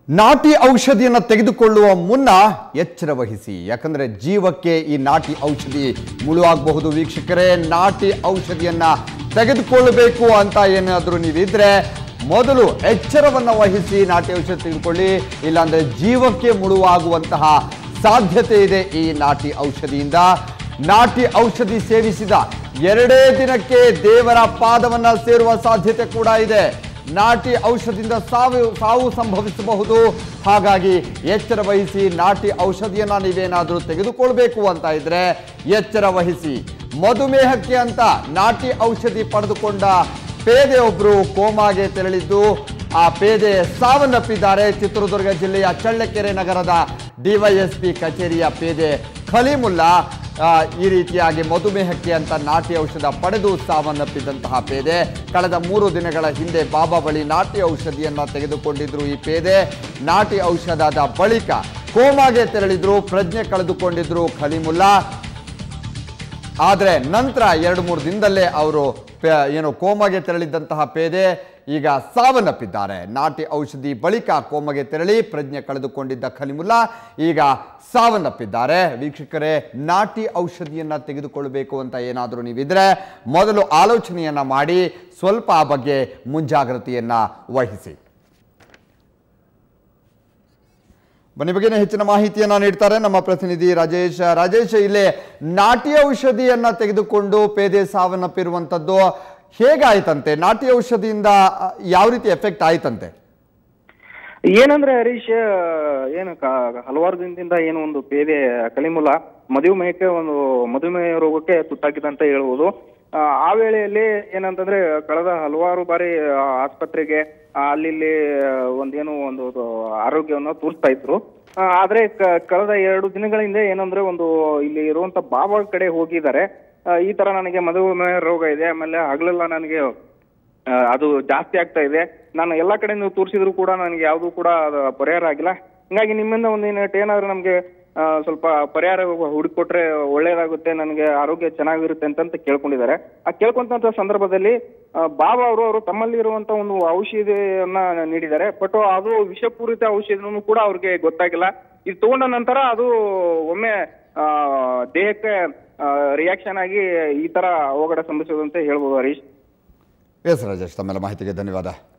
ನಾಟಿ ಔಷಧಿಯನ್ನು ತೆಗೆದುಕೊಳ್ಳುವ ಮುನ್ನ ಎಚ್ಚರ ವಹಿಸಿ ಯಾಕಂದ್ರೆ ಜೀವಕ್ಕೆ ಈ ನಾಟಿ ಔಷಧಿ ಮುಳುವಾಗಬಹುದು ವೀಕ್ಷಕರೇ ನಾಟಿ ಔಷಧಿಯನ್ನ ತೆಗೆದುಕೊಳ್ಳಬೇಕು ಅಂತ ಏನಾದರೂ ನೀವಿದ್ರೆ ಮೊದಲು ಎಚ್ಚರವನ್ನು ವಹಿಸಿ ನಾಟಿ ಔಷಧಿ ತೆಗೆದುಕೊಳ್ಳಿ ಇಲ್ಲಾಂದ್ರೆ ಜೀವಕ್ಕೆ ಮುಳುವಾಗುವಂತಹ ಸಾಧ್ಯತೆ ಇದೆ ಈ ನಾಟಿ ಔಷಧಿಯಿಂದ ನಾಟಿ ಔಷಧಿ ಸೇವಿಸಿದ ಎರಡೇ ದಿನಕ್ಕೆ ದೇವರ ಪಾದವನ್ನ ಸೇರುವ ಸಾಧ್ಯತೆ ಕೂಡ ಇದೆ ನಾಟಿ ಔಷಧಿಯಿಂದ ಸಾವು ಸಾವು ಸಂಭವಿಸಬಹುದು ಹಾಗಾಗಿ ಎಚ್ಚರ ವಹಿಸಿ ನಾಟಿ ಔಷಧಿಯನ್ನ ನೀವೇನಾದರೂ ತೆಗೆದುಕೊಳ್ಬೇಕು ಅಂತ ಇದ್ರೆ ಎಚ್ಚರ ವಹಿಸಿ ಮಧುಮೇಹಕ್ಕೆ ಅಂತ ನಾಟಿ ಔಷಧಿ ಪಡೆದುಕೊಂಡ ಪೇದೆ ಒಬ್ರು ಕೋಮಾಗೆ ತೆರಳಿದ್ದು ಆ ಪೇದೆ ಸಾವನ್ನಪ್ಪಿದ್ದಾರೆ ಚಿತ್ರದುರ್ಗ ಜಿಲ್ಲೆಯ ಚಳ್ಳಕೆರೆ ನಗರದ ಡಿವೈಎಸ್ಪಿ ಕಚೇರಿಯ ಪೇದೆ ಖಲೀಮುಲ್ಲಾ ಆ, ಈ ರೀತಿಯಾಗಿ ಮಧುಮೇಹಕ್ಕೆ ಅಂತ ನಾಟಿ ಔಷಧ ಪಡೆದು ಸಾವನ್ನಪ್ಪಿದಂತಹ ಪೇದೆ ಕಳೆದ ಮೂರು ದಿನಗಳ ಹಿಂದೆ ಬಾಬಾ ಬಳಿ ನಾಟಿ ಔಷಧಿಯನ್ನ ತೆಗೆದುಕೊಂಡಿದ್ರು ಈ ಪೇದೆ ನಾಟಿ ಔಷಧದ ಬಳಿಕ ಕೋಮಾಗೆ ತೆರಳಿದ್ರು ಪ್ರಜ್ಞೆ ಕಳೆದುಕೊಂಡಿದ್ರು ಖಲೀಮುಲ್ಲಾ ಆದರೆ ನಂತರ ಎರಡು ಮೂರು ದಿನದಲ್ಲೇ ಅವರು ಪೆ- ಏನು ಕೋಮಗೆ ತೆರಳಿದ್ದಂತಹ ಪೇದೆ ಈಗ ಸಾವನ್ನಪ್ಪಿದ್ದಾರೆ ನಾಟಿ ಔಷಧಿ ಬಳಿಕ ಕೋಮಗೆ ತೆರಳಿ ಪ್ರಜ್ಞೆ ಕಳೆದುಕೊಂಡಿದ್ದ ಖಲಿಮುಲ್ಲಾ ಈಗ ಸಾವನ್ನಪ್ಪಿದ್ದಾರೆ ವೀಕ್ಷಕರೇ ನಾಟಿ ಔಷಧಿಯನ್ನ ತೆಗೆದುಕೊಳ್ಳಬೇಕು ಅಂತ ಏನಾದರೂ ನೀವಿದ್ರೆ ಮೊದಲು ಆಲೋಚನೆಯನ್ನ ಮಾಡಿ ಸ್ವಲ್ಪ ಆ ಬಗ್ಗೆ ಮುಂಜಾಗ್ರತೆಯನ್ನ ವಹಿಸಿ ಬನ್ನಿ ಬಗ್ಗೆನೇ ಹೆಚ್ಚಿನ ಮಾಹಿತಿಯನ್ನ ನೀಡ್ತಾರೆ ನಮ್ಮ ಪ್ರತಿನಿಧಿ ರಾಜೇಶ್ ರಾಜೇಶ್ ಇಲ್ಲಿ ನಾಟಿ ಔಷಧಿಯನ್ನ ತೆಗೆದುಕೊಂಡು ಪೇದೆ ಸಾವನ್ನಪ್ಪಿರುವಂತದ್ದು ಹೇಗಾಯ್ತಂತೆ ನಾಟಿ ಔಷಧಿಯಿಂದ ಆ, ಯಾವ ರೀತಿ ಎಫೆಕ್ಟ್ ಆಯ್ತಂತೆ ಏನಂದ್ರೆ ಹರೀಶ್ ಏನು ಕ- ಹಲವಾರು ದಿನದಿಂದ ಏನು ಒಂದು ಪೇದೆ ಕಲಿಮುಲ ಮಧುಮೇಹಕ್ಕೆ ಒಂದು ಮಧುಮೇಹ ರೋಗಕ್ಕೆ ತುತ್ತಾಗಿದೆ ಅಂತ ಹೇಳ್ಬೋದು ಆ, ಆ ವೇಳೆಯಲ್ಲಿ ಏನಂತಂದ್ರೆ ಕಳೆದ ಹಲವಾರು ಬಾರಿ ಆ, ಆಸ್ಪತ್ರೆಗೆ ಆ, ಅಲ್ಲಿ ಇಲ್ಲಿ ಒಂದೇನು ಒಂದು ಒಂದು ಆರೋಗ್ಯವನ್ನು ತೋರಿಸ್ತಾ ಇದ್ರು ಆ, ಆದ್ರೆ ಕ- ಕಳೆದ ಎರಡು ದಿನಗಳ ಹಿಂದೆ ಏನಂದ್ರೆ ಒಂದು ಇಲ್ಲಿ ಇರುವಂತ ಬಾಬಾ ಕಡೆ ಹೋಗಿದ್ದಾರೆ ಆ, ಈ ತರ ನನಗೆ ಮಧುಮೇಹ ರೋಗ ಇದೆ ಆಮೇಲೆ ಹಗಲೆಲ್ಲ ನನಗೆ ಆ, ಅದು ಜಾಸ್ತಿ ಆಗ್ತಾ ಇದೆ ನಾನು ಎಲ್ಲಾ ಕಡೆ ನೀವು ತೋರಿಸಿದ್ರು ಕೂಡ ನನಗೆ ಯಾವುದು ಕೂಡ ಅದು ಪರಿಹಾರ ಆಗಿಲ್ಲ ಹಿಂಗಾಗಿ ನಿಮ್ಮಿಂದ ಒಂದಿನ ಏನಾದ್ರು ನಮ್ಗೆ ಆ, ಸ್ವಲ್ಪ ಪರಿಹಾರ ಹುಡುಕೊಟ್ರೆ ಒಳ್ಳೇದಾಗುತ್ತೆ ನನಗೆ ಆರೋಗ್ಯ ಚೆನ್ನಾಗಿರುತ್ತೆ ಅಂತಂತ ಕೇಳ್ಕೊಂಡಿದ್ದಾರೆ ಆ ಕೇಳ್ಕೊಂತ ಸಂದರ್ಭದಲ್ಲಿ ಆ, ಬಾಬಾ ಅವರು ಅವರು ತಮ್ಮಲ್ಲಿ ಇರುವಂತ ಒಂದು ಔಷಧಿಯನ್ನ ನೀಡಿದ್ದಾರೆ ಬಟ್ ಅದು ವಿಷಪೂರಿತ ಔಷಧಿನೂ ಕೂಡ ಅವ್ರಿಗೆ ಗೊತ್ತಾಗಿಲ್ಲ ಇದು ತಗೊಂಡ ನಂತರ ಅದು ಒಮ್ಮೆ ಆ, ದೇಹಕ್ಕೆ ರಿಯಾಕ್ಷನ್ ಆಗಿ ಈ ತರ ಅವಘಡ ಸಂಭವಿಸೋದು ಅಂತ ಹೇಳ್ಬೋದು ಹರೀಶ್ ಎಸ್ ರಾಜೇಶ್ ತಮ್ಮೆಲ್ಲ ಮಾಹಿತಿಗೆ ಧನ್ಯವಾದ